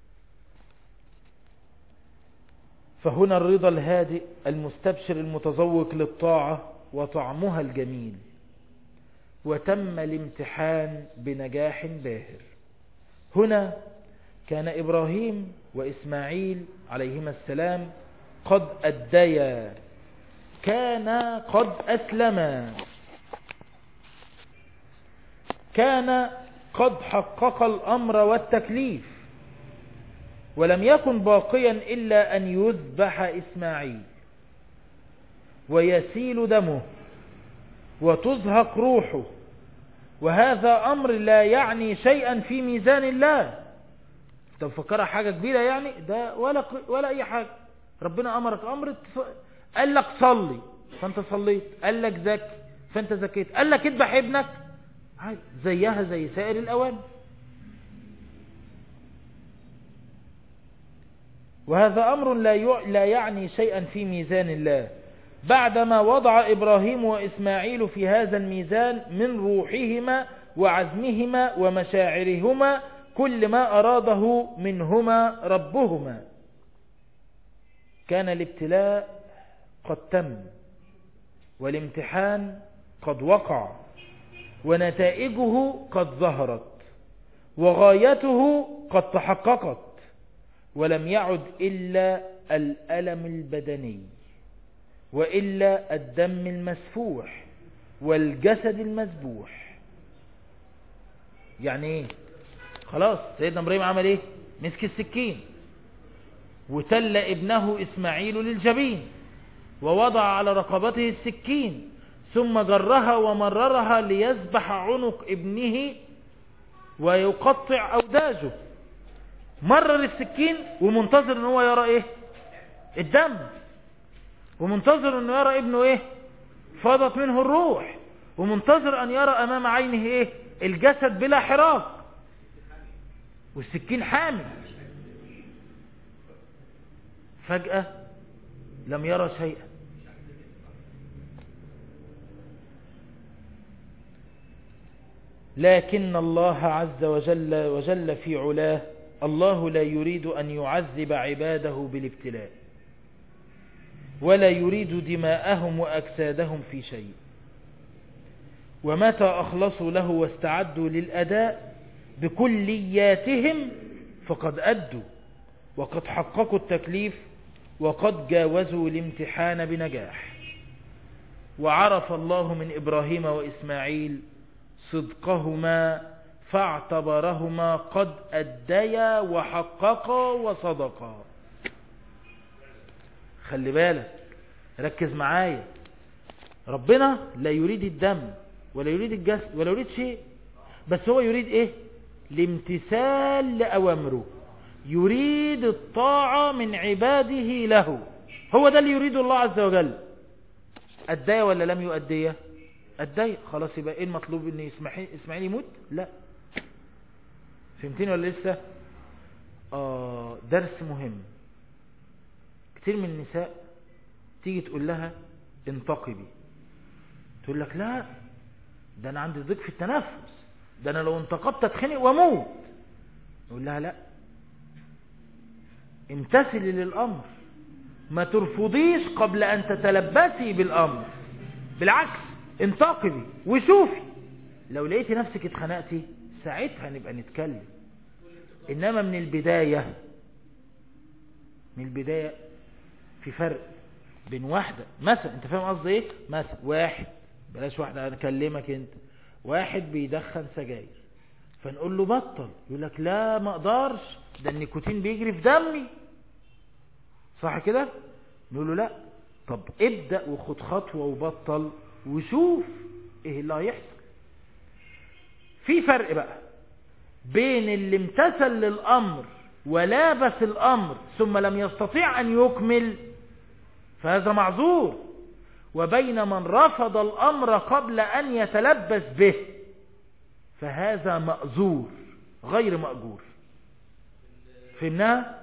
فهنا الرضا الهادئ المستبشر المتذوق للطاعة وطعمها الجميل وتم الامتحان بنجاح باهر هنا كان إبراهيم وإسماعيل عليهما السلام قد أديا كان قد أسلما كان قد حقق الأمر والتكليف ولم يكن باقيا إلا أن يذبح إسماعيل ويسيل دمه وتزهق روحه وهذا أمر لا يعني شيئا في ميزان الله انت مفكرها حاجة كبيرة يعني ده ولا, ولا أي حاجة ربنا أمرك أمر قال لك صلي فانت صليت قال لك زكي فانت زكيت قال لك اذبح ابنك عادي زيها زي سائر الاوامر وهذا أمر لا لا يعني شيئا في ميزان الله بعدما وضع إبراهيم وإسماعيل في هذا الميزان من روحهما وعزمهما ومشاعرهما كل ما أراده منهما ربهما كان الابتلاء قد تم والامتحان قد وقع ونتائجه قد ظهرت وغايته قد تحققت ولم يعد إلا الألم البدني وإلا الدم المسفوح والجسد المذبوح يعني ايه خلاص سيدنا ابراهيم عمل ايه مسك السكين وتل ابنه اسماعيل للجبين ووضع على رقبته السكين ثم جرها ومررها ليذبح عنق ابنه ويقطع أوداجه مرر السكين ومنتظر ان هو يرى ايه الدم ومنتظر انه يرى ابنه ايه فاضت منه الروح ومنتظر ان يرى امام عينه ايه الجسد بلا حراق والسكين حامل فجأة لم يرى شيئا لكن الله عز وجل وجل في علاه الله لا يريد أن يعذب عباده بالابتلاء ولا يريد دماءهم وأجسادهم في شيء ومتى أخلصوا له واستعدوا للأداء بكلياتهم فقد أدوا وقد حققوا التكليف وقد جاوزوا الامتحان بنجاح وعرف الله من إبراهيم وإسماعيل صدقهما فاعتبرهما قد أديا وحققا وصدقا خلي بالك ركز معايا ربنا لا يريد الدم ولا يريد الجسد ولا يريد شيء بس هو يريد ايه الامتثال لأوامره يريد الطاعة من عباده له هو ده اللي يريده الله عز وجل أدية ولا لم يؤدية أدية خلاص يبقى ايه المطلوب ان اسماعيل يموت لا فهمتين ولا لسه آه درس مهم كتير من النساء تيجي تقول لها انتقبي تقول لك لا ده انا عندي ضيق في التنفس ده انا لو انتقبت اتخنق واموت يقول لها لا امتثلي للامر ما ترفضيش قبل ان تتلبسي بالامر بالعكس انتقبي وشوفي لو لقيتي نفسك اتخنقتي ساعتها نبقى نتكلم انما من البداية من البداية في فرق بين واحدة مثلا انت فاهم قصدي ايه مثلا واحد بلاش واحدة انا اكلمك انت واحد بيدخن سجاير فنقول له بطل يقول لك لا ما اقدرش ده النيكوتين بيجري في دمي صح كده نقول له لا طب ابدأ وخد خطوة وبطل وشوف ايه اللي هيحصل في فرق بقى بين اللي امتثل للأمر ولابس الأمر ثم لم يستطيع أن يكمل فهذا معذور وبين من رفض الأمر قبل أن يتلبس به فهذا مأزور غير مأجور فهمناها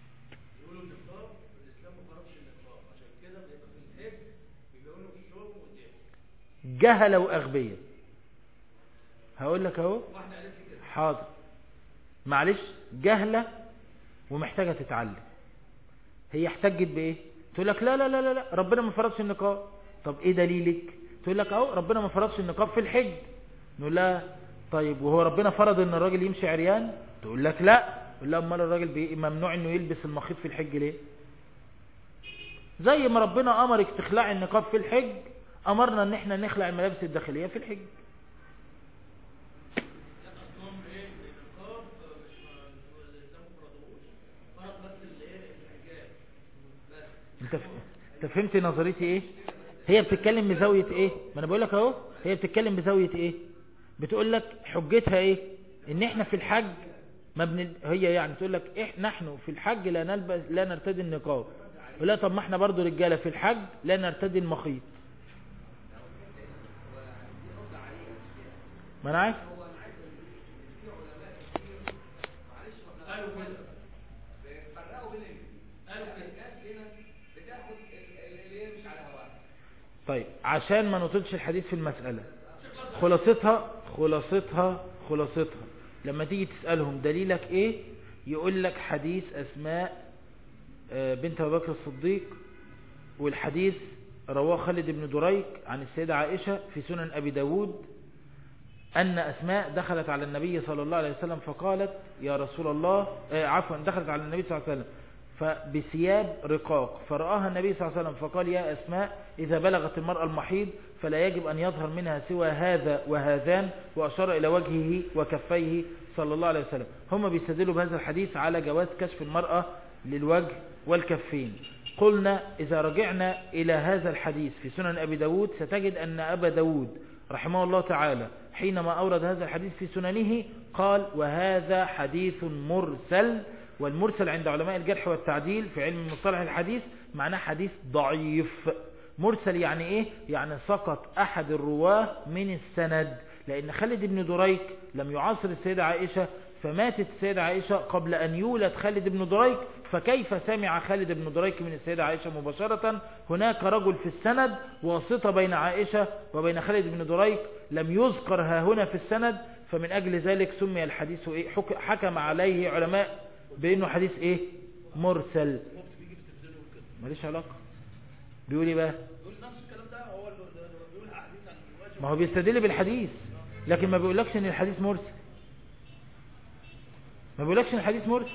جهل وأغبية هقول لك اهو حاضر معلش جهلة ومحتاجة تتعلم هي احتجت بايه تقول لك لا لا لا لا, لا ربنا ما فرضش النقاب طب ايه دليلك تقول لك اهو ربنا ما فرضش النقاب في الحج نقول لها طيب وهو ربنا فرض ان الراجل يمشي عريان تقول لك لا تقول لها امال الراجل ممنوع انه يلبس المخيط في الحج ليه زي ما ربنا امرك تخلعي النقاب في الحج امرنا ان احنا نخلع الملابس الداخلية في الحج انت انت فهمت نظريتي ايه هي بتتكلم بزاوية ايه ما انا بقول لك اهو هي بتتكلم بزاوية ايه بتقول لك حجتها ايه ان احنا في الحج ما بن... هي يعني تقول لك إح... نحن في الحج لا نلبس لا نرتدي النقاب ولا طب ما احنا برضو رجالة في الحج لا نرتدي المخيط ما انا عارف طيب عشان ما نطلش الحديث في المسألة خلاصتها خلاصتها خلاصتها لما تيجي تسألهم دليلك ايه يقول لك حديث اسماء بنت ابو بكر الصديق والحديث رواه خالد بن دريك عن السيدة عائشة في سنن ابي داود أن أسماء دخلت على النبي صلى الله عليه وسلم فقالت يا رسول الله عفوا دخلت على النبي صلى الله عليه وسلم فبثياب رقاق فرآها النبي صلى الله عليه وسلم فقال يا أسماء إذا بلغت المرأة المحيض فلا يجب أن يظهر منها سوى هذا وهذان وأشار إلى وجهه وكفيه صلى الله عليه وسلم هم بيستدلوا بهذا الحديث على جواز كشف المرأة للوجه والكفين قلنا إذا رجعنا إلى هذا الحديث في سنن أبي داود ستجد أن أبا داود رحمه الله تعالى حينما أورد هذا الحديث في سننه قال وهذا حديث مرسل والمرسل عند علماء الجرح والتعديل في علم مصطلح الحديث معناه حديث ضعيف مرسل يعني ايه يعني سقط احد الرواه من السند لان خالد بن دريك لم يعاصر السيدة عائشة فماتت السيدة عائشة قبل ان يولد خالد بن دريك فكيف سمع خالد بن دريك من السيدة عائشة مباشرة هناك رجل في السند واسطة بين عائشة وبين خالد بن دريك لم يذكر ها هنا في السند فمن اجل ذلك سمي الحديث ايه حكم عليه علماء بانه حديث ايه مرسل ماليش علاقة بيقول ايه بقى ما هو بيستدل بالحديث لكن ما بيقولكش ان الحديث مرسل ما بيقولكش ان الحديث مرسل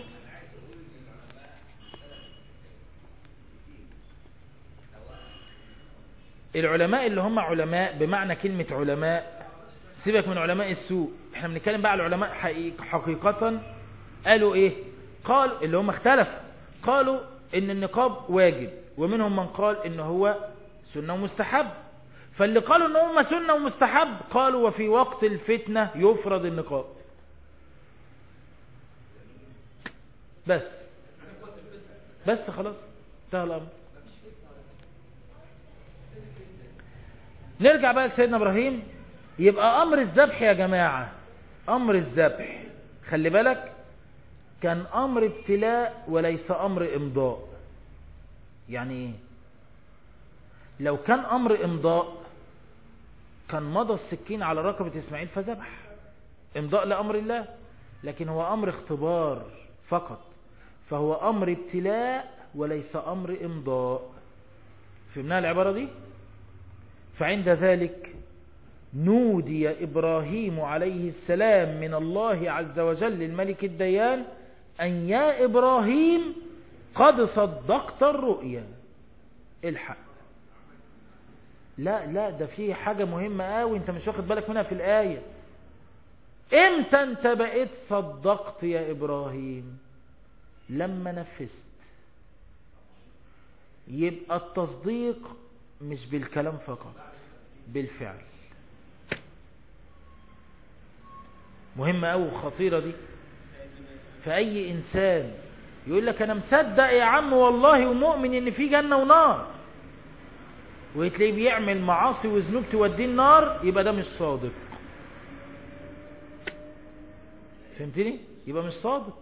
العلماء اللي هم علماء بمعنى كلمة علماء سيبك من علماء السوء احنا بنتكلم بقى على العلماء حقيقة حقيقة قالوا ايه قال اللي هم اختلفوا قالوا ان النقاب واجب ومنهم من قال ان هو سنة ومستحب فاللي قالوا ان هم سنة ومستحب قالوا وفي وقت الفتنة يفرض النقاب بس بس خلاص انتهى الامر نرجع بقى لسيدنا ابراهيم يبقى امر الذبح يا جماعة امر الذبح خلي بالك كان امر ابتلاء وليس امر امضاء يعني ايه لو كان امر امضاء كان مضى السكين على رقبة اسماعيل فذبح امضاء لامر الله لكن هو امر اختبار فقط فهو امر ابتلاء وليس امر امضاء فهمنا العبارة دي فعند ذلك نودي إبراهيم عليه السلام من الله عز وجل الملك الديان أن يا إبراهيم قد صدقت الرؤيا الحق لا لا ده فيه حاجة مهمة قوي انت مش واخد بالك منها في الآية امتى انت بقيت صدقت يا إبراهيم لما نفذت يبقى التصديق مش بالكلام فقط بالفعل مهمة أو خطيرة دي فأي إنسان يقول لك أنا مصدق يا عم والله ومؤمن إن في جنة ونار وتلاقيه بيعمل معاصي وذنوب توديه النار يبقى ده مش صادق فهمتني يبقى مش صادق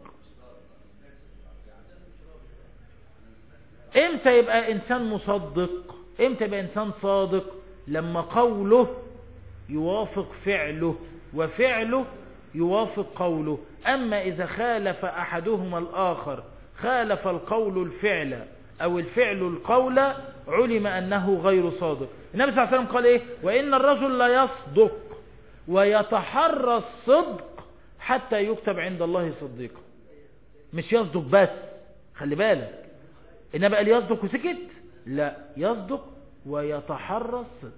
امتى يبقى انسان مصدق امتى يبقى انسان صادق لما قوله يوافق فعله وفعله يوافق قوله اما اذا خالف احدهما الاخر خالف القول الفعل او الفعل القول علم انه غير صادق النبي صلى الله عليه وسلم قال ايه وان الرجل لا يصدق ويتحرى الصدق حتى يكتب عند الله صديقا مش يصدق بس خلي بالك انما قال يصدق وسكت لا يصدق ويتحرى الصدق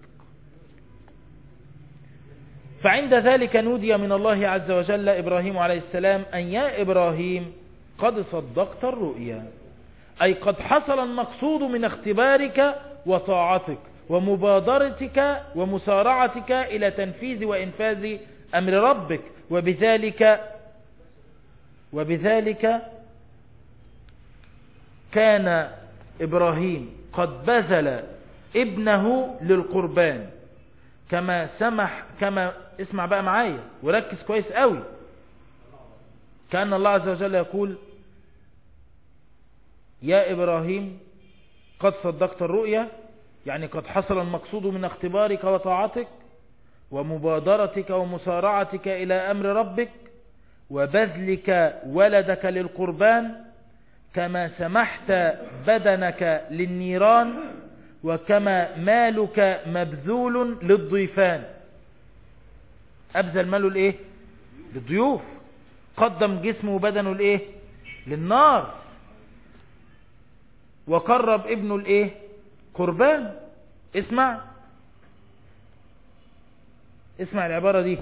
فعند ذلك نودي من الله عز وجل إبراهيم عليه السلام أن يا إبراهيم قد صدقت الرؤيا أي قد حصل المقصود من اختبارك وطاعتك ومبادرتك ومسارعتك إلى تنفيذ وإنفاذ أمر ربك وبذلك وبذلك كان إبراهيم قد بذل ابنه للقربان كما سمح كما اسمع بقى معايا وركز كويس قوي كأن الله عز وجل يقول يا إبراهيم قد صدقت الرؤيا يعني قد حصل المقصود من اختبارك وطاعتك ومبادرتك ومسارعتك إلى أمر ربك وبذلك ولدك للقربان كما سمحت بدنك للنيران وكما مالك مبذول للضيفان أبذل ماله الإيه للضيوف قدم جسمه وبدنه الإيه للنار وقرب ابنه الإيه قربان اسمع اسمع العبارة دي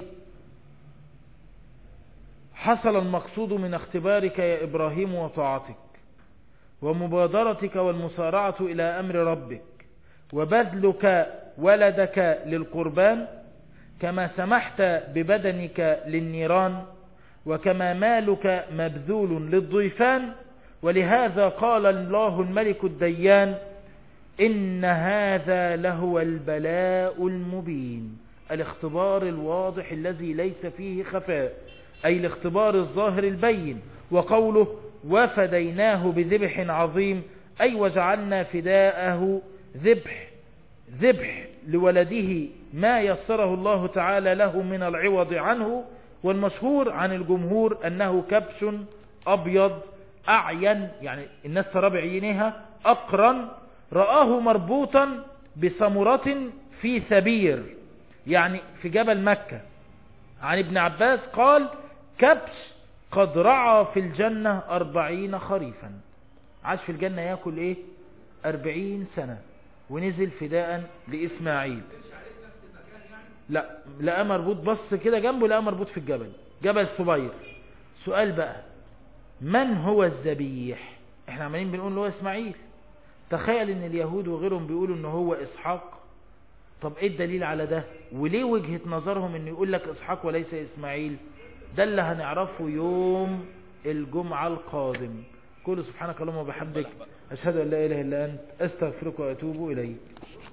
حصل المقصود من اختبارك يا إبراهيم وطاعتك ومبادرتك والمسارعة إلى أمر ربك وبذلك ولدك للقربان كما سمحت ببدنك للنيران وكما مالك مبذول للضيفان ولهذا قال الله الملك الديان إن هذا لهو البلاء المبين الاختبار الواضح الذي ليس فيه خفاء أي الاختبار الظاهر البين وقوله وفديناه بذبح عظيم أي وجعلنا فداءه ذبح ذبح لولده ما يسره الله تعالى له من العوض عنه والمشهور عن الجمهور أنه كبش أبيض أعين يعني الناس ترى بعينها أقرن رآه مربوطا بسمرة في ثبير يعني في جبل مكة عن ابن عباس قال كبش قد رعى في الجنة أربعين خريفا عاش في الجنة يأكل ايه أربعين سنة ونزل فداء لإسماعيل لا لقى مربوط بص كده جنبه لقى مربوط في الجبل جبل صبير سؤال بقى من هو الذبيح احنا عمالين بنقول هو اسماعيل تخيل ان اليهود وغيرهم بيقولوا ان هو اسحاق طب ايه الدليل على ده وليه وجهة نظرهم ان يقول لك اسحاق وليس اسماعيل ده اللي هنعرفه يوم الجمعة القادم قول سبحانك اللهم وبحمدك أشهد أن لا إله إلا أنت أستغفرك وأتوب إليك